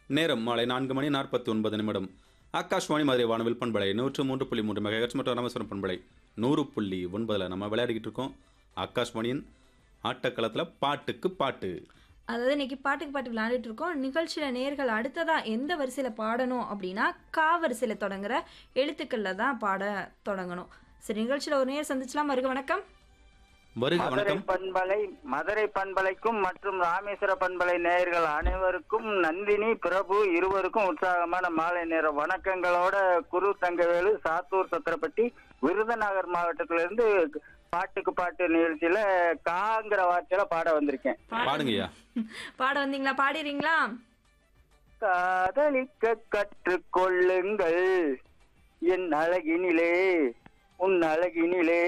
நேரம் மாலை நான்கு மணி நாற்பத்தி ஒன்பது நிமிடம் ஆகாஷ்வாணி மதுரை வானவில் பண்பலை நூற்று மூன்று புள்ளி மூன்று மெகாஹெட்ஸ் மற்றும் ராமேஸ்வரம் பண்பலை நூறு புள்ளி ஒன்பதில் நம்ம விளையாடிக்கிட்டு இருக்கோம் ஆகாஷ்வாணியின் ஆட்டக்களத்தில் பாட்டுக்கு பாட்டு அதாவது இன்னைக்கு பாட்டுக்கு பாட்டு விளையாண்டுட்டு இருக்கோம் நிகழ்ச்சியில நேர்கள் அடுத்ததா எந்த வரிசையில பாடணும் அப்படின்னா கா வரிசையில தொடங்குற எழுத்துக்கள்ல தான் பாட தொடங்கணும் சரி நிகழ்ச்சியில ஒரு நேர் சந்திச்சலாம் வருக வணக்கம் வருக மதுரை வணக்கம் பண்பலை மதுரை பண்பலைக்கும் மற்றும் ராமேஸ்வர பண்பலை நேயர்கள் அனைவருக்கும் நந்தினி பிரபு இருவருக்கும் உற்சாகமான மாலை நேர வணக்கங்களோட குரு தங்கவேலு சாத்தூர் சத்திரப்பட்டி விருதுநகர் மாவட்டத்திலிருந்து பாட்டுக்கு பாட்டு நிகழ்ச்சியில காங்கிற வார்த்தையில பாட வந்திருக்கேன் பாடுங்கய்யா பாட வந்தீங்களா பாடிறீங்களா காதலிக்க கற்றுக்கொள்ளுங்கள் என் அழகினிலே உன் அழகினிலே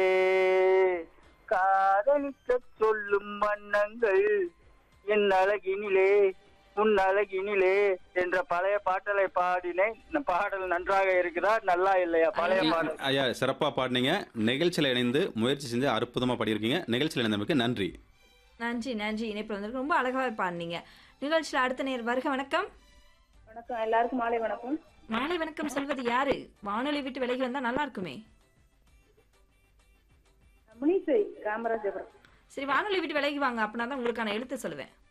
காதலிக்க சொல்லும் வண்ணங்கள் என் அழகினிலே உன் அழகினிலே என்ற பழைய பாட்டலை பாடினேன் இந்த பாடல் நன்றாக இருக்குதா நல்லா இல்லையா பழைய பாடல் ஐயா சிறப்பாக பாடினீங்க நிகழ்ச்சியில் இணைந்து முயற்சி செஞ்சு அற்புதமாக பாடியிருக்கீங்க நிகழ்ச்சியில் இணைந்தமைக்கு நன்றி நன்றி நன்றி இணைப்பு வந்து ரொம்ப அழகாவே பாடினீங்க நிகழ்ச்சியில அடுத்த நேர் வருக வணக்கம் வணக்கம் எல்லாருக்கும் மாலை வணக்கம் மாலை வணக்கம் சொல்வது யாரு வானொலி விட்டு விலகி வந்தா நல்லா இருக்குமே முனீஸ்வரி காமராஜபுரம் சரி வானொலி விட்டு விலகி வாங்க அப்படின்னா தான் உங்களுக்கான எழுத்து சொல்லுவேன்